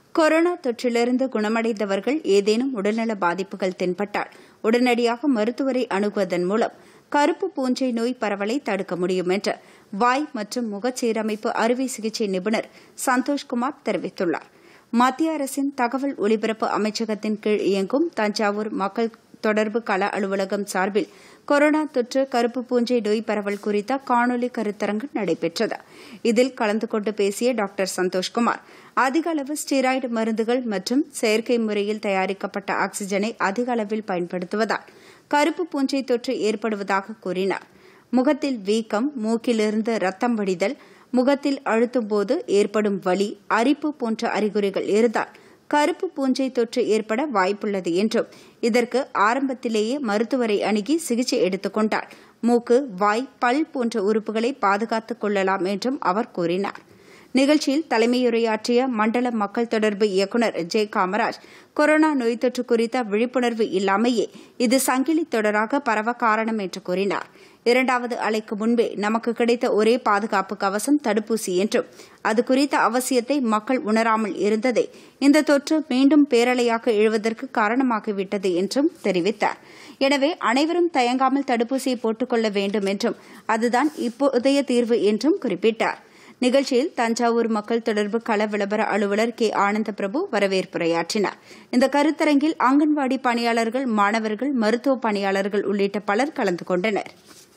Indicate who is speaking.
Speaker 1: corona தொற்றிலிருந்து குணமடைந்தவர்கள் ஏதேனும் உடல்நல பாதிப்புகள் தென்பட்டால் உடனடியாக மருத்துவரை அணுகுவதன் மூலம் கருப்பு பூஞ்சை நோய் பரவலை தடுக்க முடியும் என்று வாய் மற்றும் முகச்சீரமைப்பு அறுவை சிகிச்சை நிபுணர் சந்தோஷ்குமார் தெரிவித்துள்ளார் மத்திய அரசின் தகவல் ஒலிபரப்பு அமைச்சகத்தின் கீழ் இயங்கும் தஞ்சாவூர் மக்கள் தொடர்பு கள அலுவலகம் சார்பில் கொரோனா தொற்று கருப்பு பூஞ்சை நோய் பரவல் குறித்த காணொலி கருத்தரங்கு நடைபெற்றது இதில் கலந்து கொண்டு பேசிய டாக்டர் சந்தோஷ்குமார் அதிக அளவு ஸ்டீராய்டு மருந்துகள் மற்றும் செயற்கை முறையில் தயாரிக்கப்பட்ட ஆக்ஸிஜனை அதிக அளவில் பயன்படுத்துவதால் கருப்பு பூஞ்சை தொற்று ஏற்படுவதாக கூறினார் முகத்தில் வீக்கம் மூக்கிலிருந்து ரத்தம் வடிதல் முகத்தில் அழுத்தும் போது ஏற்படும் வலி அரிப்பு போன்ற அறிகுறிகள் இருந்தால் கருப்பு பூஞ்சை தொற்று ஏற்பட வாய்ப்புள்ளது என்றும் இதற்கு ஆரம்பத்திலேயே மருத்துவரை அணுகி சிகிச்சை எடுத்துக் கொண்டால் மூக்கு வாய் பல் போன்ற உறுப்புகளை பாதுகாத்துக் கொள்ளலாம் என்றும் அவர் கூறினார் நிகழ்ச்சியில் தலைமையுரையாற்றிய மண்டல மக்கள் தொடர்பு இயக்குநர் ஜெய் காமராஜ் கொரோனா நோய் தொற்று குறித்த விழிப்புணர்வு இல்லாமையே இது சங்கிலி தொடராக பரவ காரணம் என்று கூறினார் இரண்டாவது அலைக்கு முன்பே நமக்கு கிடைத்த ஒரே பாதுகாப்பு கவசம் தடுப்பூசி என்றும் அது குறித்த அவசியத்தை மக்கள் உணராமல் இருந்ததே இந்த தொற்று மீண்டும் பேரலையாக எழுவதற்கு காரணமாகிவிட்டது என்றும் தெரிவித்தார் எனவே அனைவரும் தயங்காமல் தடுப்பூசியை போட்டுக்கொள்ள வேண்டும் என்றும் அதுதான் இப்போதைய தீர்வு என்றும் குறிப்பிட்டார் நிகழ்ச்சியில் தஞ்சாவூர் மக்கள் தொடர்பு கள விளம்பர அலுவலர் கே ஆனந்த பிரபு வரவேற்புரையாற்றினார் இந்த கருத்தரங்கில் அங்கன்வாடி பணியாளர்கள் மாணவர்கள் மருத்துவ பணியாளர்கள் உள்ளிட்ட பலர் கலந்து கொண்டனர்